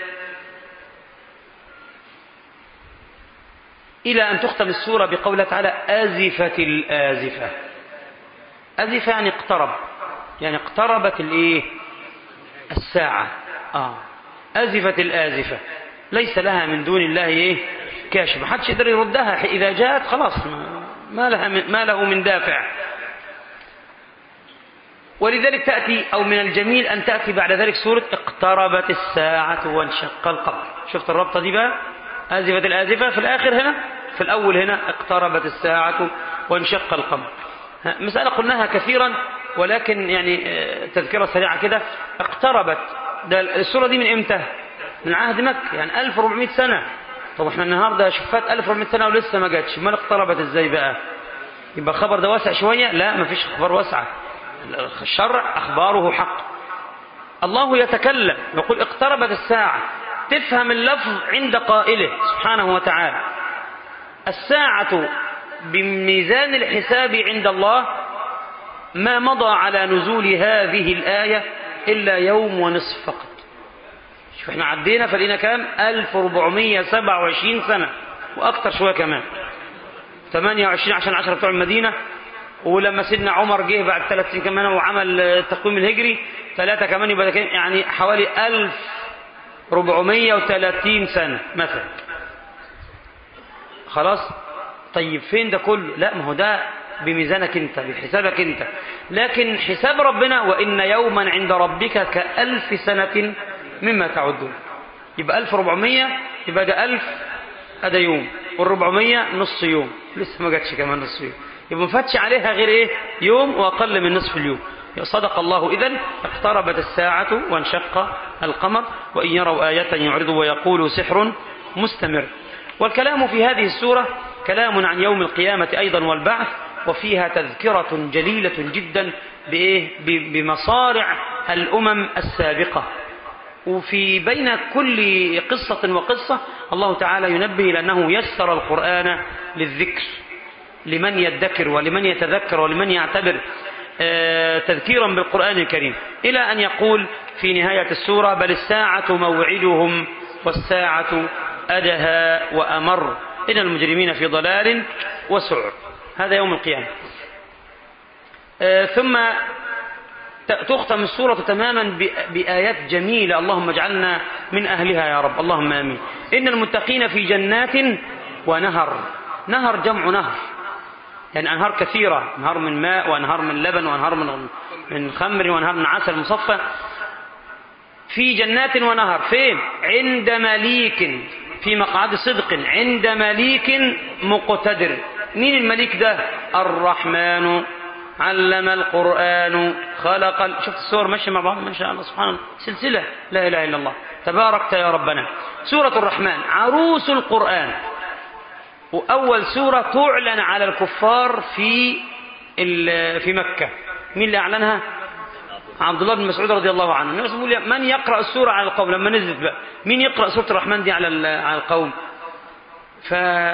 إلى أن تختم السورة بقوله تعالى آزفت الآزفة أزفة يعني اقترب يعني اقتربت الإيه الساعة آه. أزفت الآزفة ليس لها من دون الله إيه كاشف ما حدش يقدر يردها إذا جاءت خلاص ما, ما, لها من ما له من دافع ولذلك تأتي أو من الجميل أن تأتي بعد ذلك سورة اقتربت الساعة وانشق القمر شفت الربطة دي بقى آزفت الآزفة في الآخر هنا في الأول هنا اقتربت الساعة وانشق القمر ها، مسألة قلناها كثيرا ولكن يعني آه، تذكرة سريعة كده اقتربت ده السورة دي من امتى من عهد مكة يعني 1400 سنة طب احنا النهاردة شفات 1400 سنة ولسه ما جاتش امال اقتربت ازاي بقى يبقى الخبر ده واسع شوية لا ما فيش اخبار واسعة الشرع اخباره حق الله يتكلم يقول اقتربت الساعة تفهم اللفظ عند قائله سبحانه وتعالى الساعة بميزان الحساب عند الله ما مضى على نزول هذه الآية إلا يوم ونصف فقط شوف احنا عدينا فلقينا كام 1427 سنة وأكثر شوية كمان 28 عشان 10 بتوع المدينة ولما سيدنا عمر جه بعد ثلاث سنين كمان وعمل التقويم الهجري ثلاثة كمان يبقى ده كان يعني حوالي 1430 سنة مثلا خلاص طيب فين ده كله لا ما هو ده بميزانك انت بحسابك انت لكن حساب ربنا وان يوما عند ربك كألف سنة مما تعدون يبقى 1400 يبقى ده 1000 ادي يوم وال400 نص يوم لسه ما جاتش كمان نص يوم يبقى ما فاتش عليها غير ايه يوم واقل من نصف اليوم صدق الله اذا اقتربت الساعة وانشق القمر وان يروا آية يعرضوا ويقولوا سحر مستمر والكلام في هذه السورة كلام عن يوم القيامة أيضا والبعث وفيها تذكرة جليلة جدا بإيه؟ ب- بمصارع الأمم السابقة وفي بين كل قصة وقصة الله تعالى ينبه لأنه يسر القرآن للذكر لمن يدكر ولمن يتذكر ولمن يعتبر آه، تذكيرا بالقرآن الكريم إلى أن يقول في نهاية السورة بل الساعة موعدهم والساعة أدهى وأمر إن المجرمين في ضلال وسعر هذا يوم القيامة آه، ثم ت- تختم السورة تماما ب- بآيات جميلة اللهم اجعلنا من أهلها يا رب اللهم آمين إن المتقين في جنات ونهر نهر جمع نهر يعني أنهار كثيرة أنهار من ماء وأنهار من لبن وأنهار من من خمر وأنهار من عسل مصفى في جنات ونهر فين عند مليك في مقعد صدق عند مليك مقتدر مين المليك ده الرحمن علم القرآن خلق ال- شفت السور ماشية مع بعض ما شاء الله سبحان الله سلسلة لا إله إلا الله تباركت يا ربنا سورة الرحمن عروس القرآن وأول سورة تعلن على الكفار في ال- في مكة مين اللي أعلنها عبد الله بن مسعود رضي الله عنه النبي صلى الله عليه وسلم يقول من يقرأ السورة على القوم لما نزلت بقى مين يقرأ سورة الرحمن دي على على القوم ف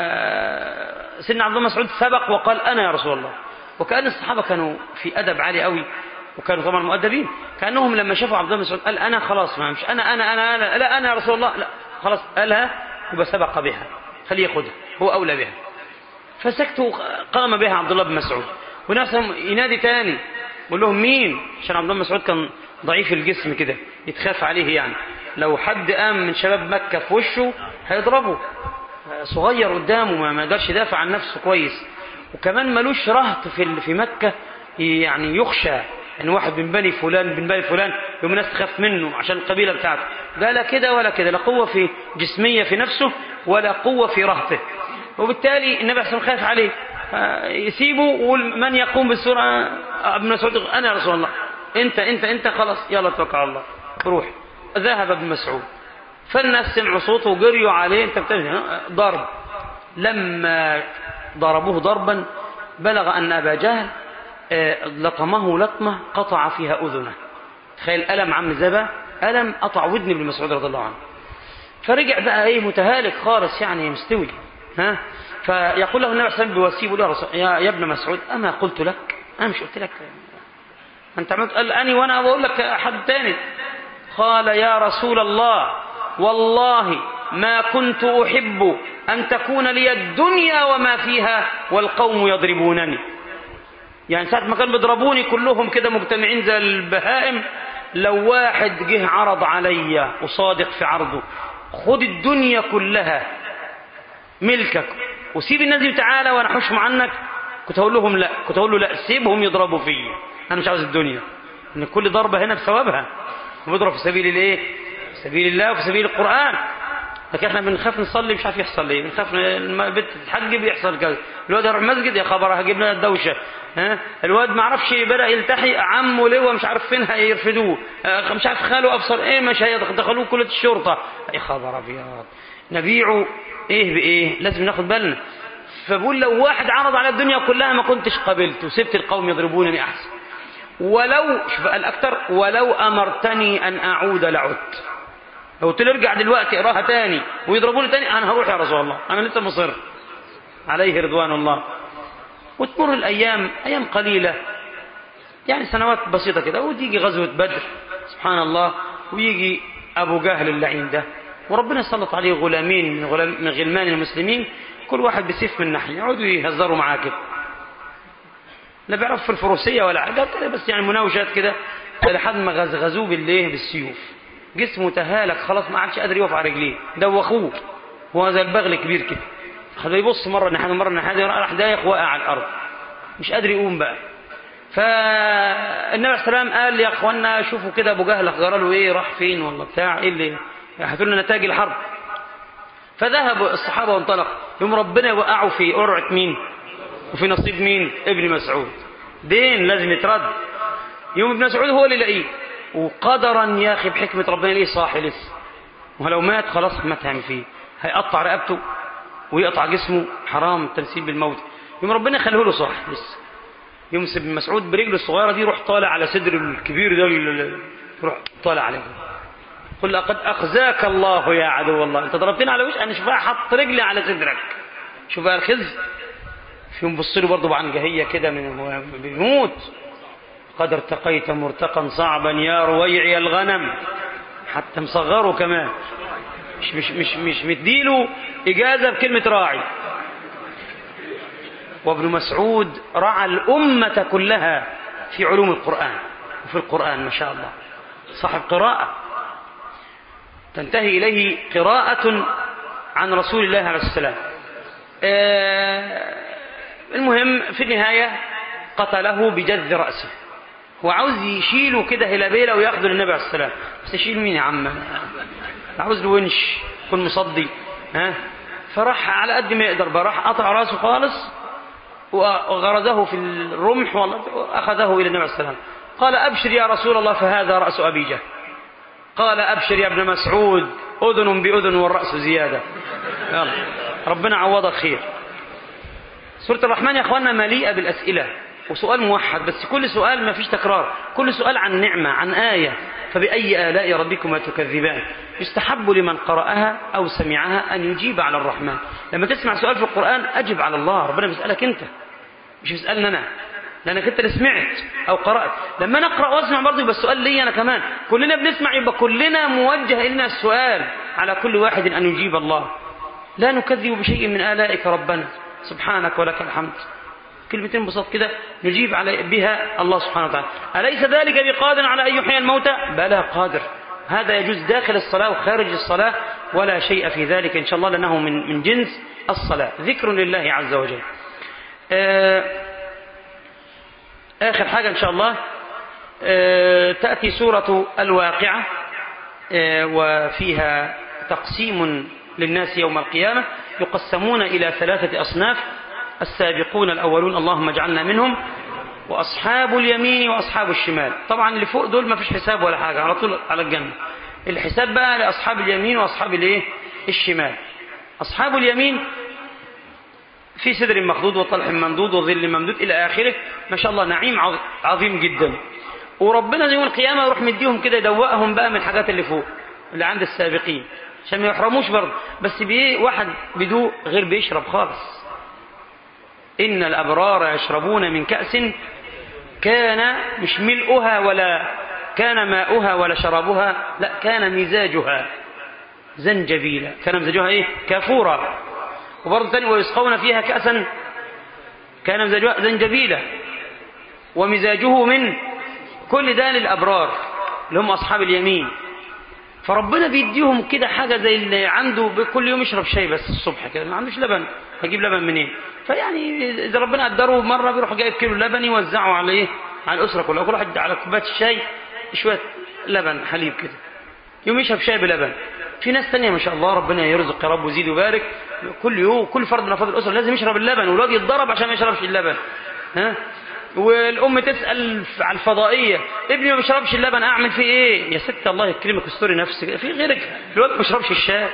سيدنا عبد الله مسعود سبق وقال أنا يا رسول الله وكأن الصحابة كانوا في أدب عالي قوي وكانوا طبعا مؤدبين كأنهم لما شافوا عبد الله مسعود قال أنا خلاص ما مش أنا أنا أنا أنا لا أنا يا رسول الله لا خلاص قالها يبقى سبق بها خليه ياخدها هو أولى بها فسكتوا قام بها عبد الله بن مسعود ونفسهم ينادي تاني يقول لهم مين عشان عبد الله بن مسعود كان ضعيف الجسم كده يتخاف عليه يعني لو حد قام من شباب مكة في وشه هيضربه صغير قدامه ما يقدرش يدافع عن نفسه كويس وكمان ملوش رهط في في مكة يعني يخشى ان واحد من بني فلان من بني فلان يوم الناس تخاف منه عشان القبيله بتاعته ده لا كده ولا كده لا قوه في جسميه في نفسه ولا قوه في رهطه وبالتالي النبي عليه خايف عليه يسيبه ويقول من يقوم بالسوره ابن مسعود انا يا رسول الله انت انت انت خلاص يلا توكل على الله روح ذهب ابن مسعود فالناس سمعوا صوته وجريوا عليه انت بتعمل ضرب لما ضربوه ضربا بلغ ان ابا جهل لطمه لطمه قطع فيها اذنه تخيل الم عم زبا الم قطع ودن ابن مسعود رضي الله عنه فرجع بقى ايه متهالك خالص يعني مستوي ها فيقول له النبي صلى الله عليه وسلم بوسيبه له يا, يا ابن مسعود اما قلت لك انا مش قلت لك انت عملت قال اني وانا بقول لك حد تاني قال يا رسول الله والله ما كنت احب ان تكون لي الدنيا وما فيها والقوم يضربونني يعني ساعة ما كانوا بيضربوني كلهم كده مجتمعين زي البهائم لو واحد جه عرض عليا وصادق في عرضه خد الدنيا كلها ملكك وسيب الناس دي تعالى وانا احوشهم عنك كنت اقول لهم لا كنت اقول له لا سيبهم يضربوا فيا انا مش عاوز الدنيا ان كل ضربه هنا بثوابها بيضرب في سبيل الايه في سبيل الله وفي سبيل القران لكن احنا بنخاف نصلي مش عارف يحصل ايه بنخاف البنت تتحجب يحصل كذا الواد يروح المسجد يا خبر هجيب لنا الدوشه ها الواد ما عرفش بدا يلتحي عمه لواء مش عارف فين هيرفدوه مش عارف خاله ابصر ايه مش هيدخلوه كليه الشرطه يا خبر ابيض نبيعه ايه بايه لازم ناخد بالنا فبقول لو واحد عرض على الدنيا كلها ما كنتش قبلت وسبت القوم يضربونني احسن ولو شوف الاكثر ولو امرتني ان اعود لعدت لو قلت له ارجع دلوقتي اقراها تاني ويضربوني تاني انا هروح يا رسول الله انا لسه مصر عليه رضوان الله وتمر الايام ايام قليله يعني سنوات بسيطه كده وتيجي غزوه بدر سبحان الله ويجي ابو جهل اللعين ده وربنا سلط عليه غلامين من, غلام من غلمان المسلمين كل واحد بسيف من ناحيه يقعدوا يهزروا معاه كده لا بيعرف في الفروسيه ولا حاجه كده بس يعني مناوشات كده لحد ما غزغزوه بالليه بالسيوف جسمه تهالك خلاص ما عادش قادر يقف على رجليه دوخوه هو زي البغل كبير كده خليه يبص مره ناحيه مره ناحيه راح دايخ واقع على الارض مش قادر يقوم بقى فالنبي عليه السلام قال يا اخوانا شوفوا كده ابو جهل جرى له ايه راح فين ولا بتاع ايه اللي هاتوا لنا نتائج الحرب فذهب الصحابه وانطلق يوم ربنا يوقعوا في قرعه مين وفي نصيب مين ابن مسعود دين لازم يترد يوم ابن مسعود هو اللي يلاقيه وقدرا يا اخي بحكمه ربنا ليه صاحي لسه ولو مات خلاص ما تعمل فيه هيقطع رقبته ويقطع جسمه حرام التمثيل بالموت يوم ربنا يخليه له صاحي لسه يوم ابن مسعود برجله الصغيره دي يروح طالع على صدر الكبير ده يروح طالع عليه قل لقد اخزاك الله يا عدو الله انت ضربتني على وش انا شوفها حط رجلي على صدرك شوف الخز فيهم بص له برضه بعنجهيه كده من هو بيموت قد ارتقيت مرتقا صعبا يا رويعي الغنم حتى مصغره كمان مش مش مش مش مديله اجازه بكلمه راعي وابن مسعود رعى الامه كلها في علوم القران وفي القران ما شاء الله صاحب قراءه تنتهي اليه قراءه عن رسول الله عليه السلام المهم في النهايه قتله بجذ راسه هو عاوز يشيله كده هلابيله وياخده للنبي عليه السلام بس يشيل مين يا عم عاوز له ونش يكون مصدي ها فراح على قد ما يقدر بقى راح قطع راسه خالص وغرزه في الرمح واخذه الى النبي عليه السلام قال ابشر يا رسول الله فهذا راس ابي جهل قال ابشر يا ابن مسعود اذن باذن والراس زياده يلا ربنا عوضك خير سوره الرحمن يا اخواننا مليئه بالاسئله وسؤال موحد بس كل سؤال ما فيش تكرار كل سؤال عن نعمة عن آية فبأي آلاء ربكما تكذبان يستحب لمن قرأها أو سمعها أن يجيب على الرحمن لما تسمع سؤال في القرآن أجب على الله ربنا بيسألك أنت مش بيسألني أنا لأنك أنت اللي سمعت أو قرأت لما نقرأ واسمع برضه يبقى السؤال لي أنا كمان كلنا بنسمع يبقى كلنا موجه إلينا السؤال على كل واحد أن يجيب الله لا نكذب بشيء من آلائك ربنا سبحانك ولك الحمد كلمتين بساط كده نجيب على بها الله سبحانه وتعالى أليس ذلك بقادر على أن يحيي الموتى بلى قادر هذا يجوز داخل الصلاة وخارج الصلاة ولا شيء في ذلك إن شاء الله لأنه من من جنس الصلاة ذكر لله عز وجل آه آخر حاجة إن شاء الله آه تأتي سورة الواقعة آه وفيها تقسيم للناس يوم القيامة يقسمون إلى ثلاثة أصناف السابقون الأولون اللهم اجعلنا منهم وأصحاب اليمين وأصحاب الشمال طبعا اللي فوق دول ما فيش حساب ولا حاجة على طول على الجنة الحساب بقى لأصحاب اليمين وأصحاب الايه الشمال أصحاب اليمين في سدر مخضود وطلح ممدود وظل ممدود إلى آخره ما شاء الله نعيم عظيم جدا وربنا يوم القيامة يروح مديهم كده يدوقهم بقى من الحاجات اللي فوق اللي عند السابقين عشان ما يحرموش برضه بس بيه واحد بدوق غير بيشرب خالص إن الأبرار يشربون من كأس كان مش ملؤها ولا كان ماؤها ولا شرابها لا كان مزاجها زنجبيلا كان مزاجها ايه كافورا وبرضه ثاني ويسقون فيها كأسا كان مزاجها زنجبيلا ومزاجه من كل ده للأبرار اللي هم أصحاب اليمين فربنا بيديهم كده حاجة زي اللي عنده كل يوم يشرب شاي بس الصبح كده ما عندوش لبن هيجيب لبن منين فيعني إذا ربنا قدره مرة بيروح جايب كيلو لبن يوزعه على إيه على الأسرة كلها كل واحد على كوباية الشاي شوية لبن حليب كده يوم يشرب شاي بلبن في ناس تانية ما شاء الله ربنا يرزق يا رب ويزيد ويبارك كل يوم كل فرد من افراد الاسره لازم يشرب اللبن والواد يتضرب عشان ما يشربش اللبن ها والام تسال على الفضائيه ابني ما بيشربش اللبن اعمل فيه ايه يا ست الله يكرمك استوري نفسك في غيرك الواد ما بيشربش الشاي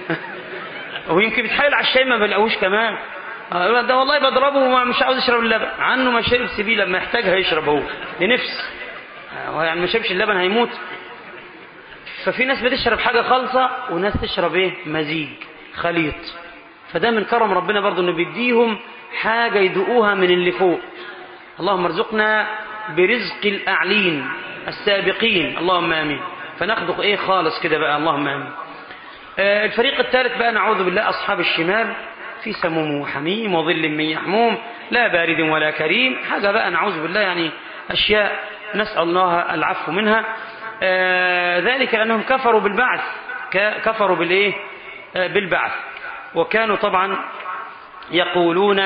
ويمكن بيتحايل على الشاي ما بيلاقوش كمان ده والله بضربه ومش عاوز يشرب اللبن عنه ما شرب سيبيه لما يحتاجها يشرب هو لنفس يعني ما شربش اللبن هيموت ففي ناس بتشرب حاجة خالصة وناس تشرب ايه مزيج خليط فده من كرم ربنا برضو انه بيديهم حاجة يدوقوها من اللي فوق اللهم ارزقنا برزق الأعلين السابقين اللهم آمين فناخده ايه خالص كده بقى اللهم آمين آه الفريق الثالث بقى نعوذ بالله أصحاب الشمال في سموم وحميم وظل من يحموم لا بارد ولا كريم حاجة بقى نعوذ بالله يعني أشياء نسأل الله العفو منها آه ذلك لأنهم كفروا بالبعث كفروا بالإيه آه بالبعث وكانوا طبعا يقولون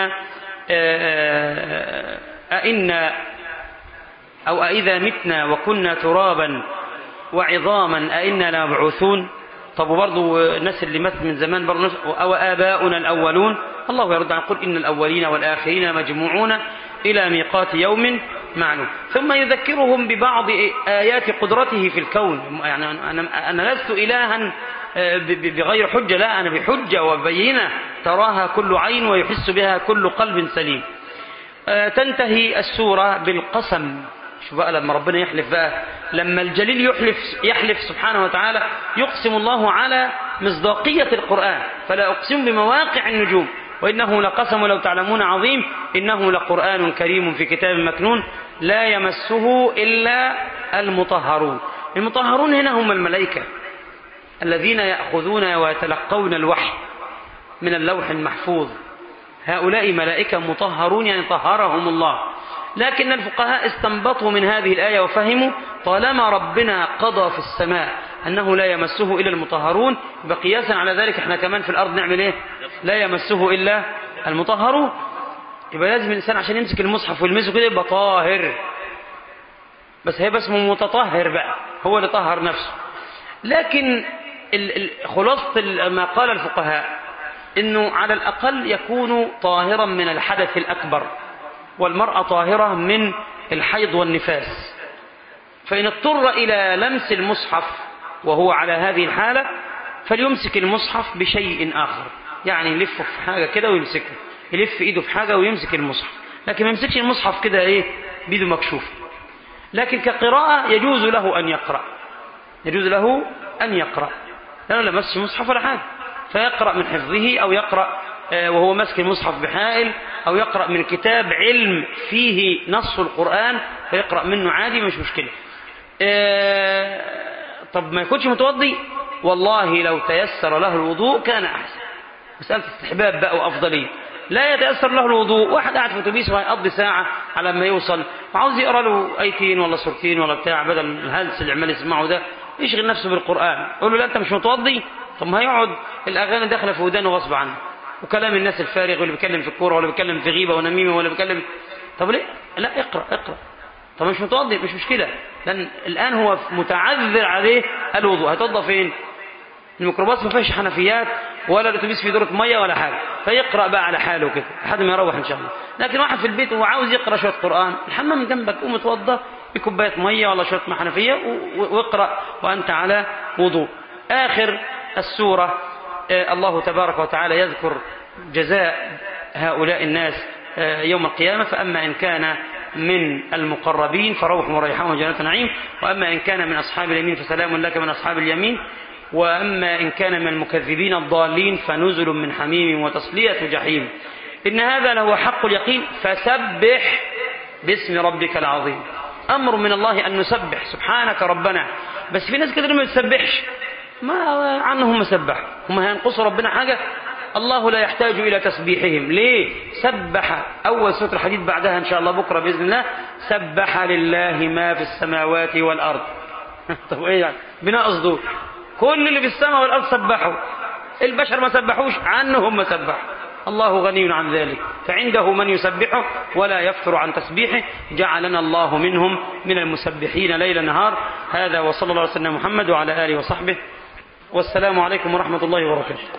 آه أئنا أو أئذا متنا وكنا ترابا وعظاما أئنا لمبعوثون طب وبرضه الناس اللي مات من زمان برضه أو آباؤنا الأولون الله يرد عن قل إن الأولين والآخرين مجموعون إلى ميقات يوم معلوم ثم يذكرهم ببعض آيات قدرته في الكون يعني أنا, أنا لست إلها بغير حجة لا أنا بحجة وبينة تراها كل عين ويحس بها كل قلب سليم تنتهي السورة بالقسم شوف بقى لما ربنا يحلف بقى لما الجليل يحلف يحلف سبحانه وتعالى يقسم الله على مصداقية القرآن فلا أقسم بمواقع النجوم وإنه لقسم لو تعلمون عظيم إنه لقرآن كريم في كتاب مكنون لا يمسه إلا المطهرون المطهرون هنا هم الملائكة الذين يأخذون ويتلقون الوحي من اللوح المحفوظ هؤلاء ملائكة مطهرون يعني طهرهم الله لكن الفقهاء استنبطوا من هذه الآية وفهموا طالما ربنا قضى في السماء أنه لا يمسه إلا المطهرون بقياسا على ذلك احنا كمان في الأرض نعمل إيه لا يمسه إلا المطهرون يبقى لازم الإنسان عشان يمسك المصحف ويلمسه كده يبقى طاهر بس هيبقى اسمه متطهر بقى هو اللي طهر نفسه لكن خلاصة ما قال الفقهاء انه على الاقل يكون طاهرا من الحدث الاكبر والمرأة طاهرة من الحيض والنفاس فإن اضطر إلى لمس المصحف وهو على هذه الحالة فليمسك المصحف بشيء آخر يعني يلف في حاجة كده ويمسكه يلف إيده في حاجة ويمسك المصحف لكن ما يمسكش المصحف كده ايه بيده مكشوف لكن كقراءة يجوز له أن يقرأ يجوز له أن يقرأ لأنه لا مسش مصحف ولا حاجة فيقرأ من حفظه أو يقرأ وهو ماسك المصحف بحائل أو يقرأ من كتاب علم فيه نص القرآن فيقرأ منه عادي مش مشكلة طب ما يكونش متوضي والله لو تيسر له الوضوء كان أحسن مسألة استحباب بقى وأفضلية لا يتأثر له الوضوء واحد قاعد في اتوبيس وهيقضي ساعة على ما يوصل وعاوز يقرأ له أيتين ولا سورتين ولا بتاع بدل الهلس اللي عمال يسمعه ده يشغل نفسه بالقرآن يقول له لا أنت مش متوضي طب ما هيقعد الأغاني داخلة في ودانه غصب عنه وكلام الناس الفارغ واللي بيتكلم في الكورة واللي بيتكلم في غيبة ونميمة ولا بيتكلم طب ليه؟ لا اقرأ اقرأ طب مش متوضي مش مشكلة لأن الآن هو متعذر عليه الوضوء هيتوضى فين؟ الميكروباص ما فيهش حنفيات ولا الاتوبيس فيه دورة ميه ولا حاجه فيقرا بقى على حاله كده لحد ما يروح ان شاء الله لكن واحد في البيت وهو عاوز يقرا شويه قران الحمام جنبك قوم اتوضى بكوبايه ميه ولا شويه حنفيه واقرا وانت على وضوء اخر السوره الله تبارك وتعالى يذكر جزاء هؤلاء الناس يوم القيامه فاما ان كان من المقربين فروح وريحان وجنة نعيم وأما إن كان من أصحاب اليمين فسلام لك من أصحاب اليمين وأما إن كان من المكذبين الضالين فنزل من حميم وتصلية جحيم إن هذا لهو حق اليقين فسبح باسم ربك العظيم أمر من الله أن نسبح سبحانك ربنا بس في ناس كتير ما بتسبحش ما عنهم مسبح هم هينقصوا ربنا حاجة الله لا يحتاج إلى تسبيحهم ليه سبح أول سورة الحديد بعدها إن شاء الله بكرة بإذن الله سبح لله ما في السماوات والأرض طب إيه يعني بناء قصده كل اللي في السماء والأرض سبحوا البشر ما سبحوش عنهم ما سبحوا الله غني عن ذلك فعنده من يسبحه ولا يفتر عن تسبيحه جعلنا الله منهم من المسبحين ليل نهار هذا وصلى الله عليه وسلم محمد وعلى آله وصحبه والسلام عليكم ورحمة الله وبركاته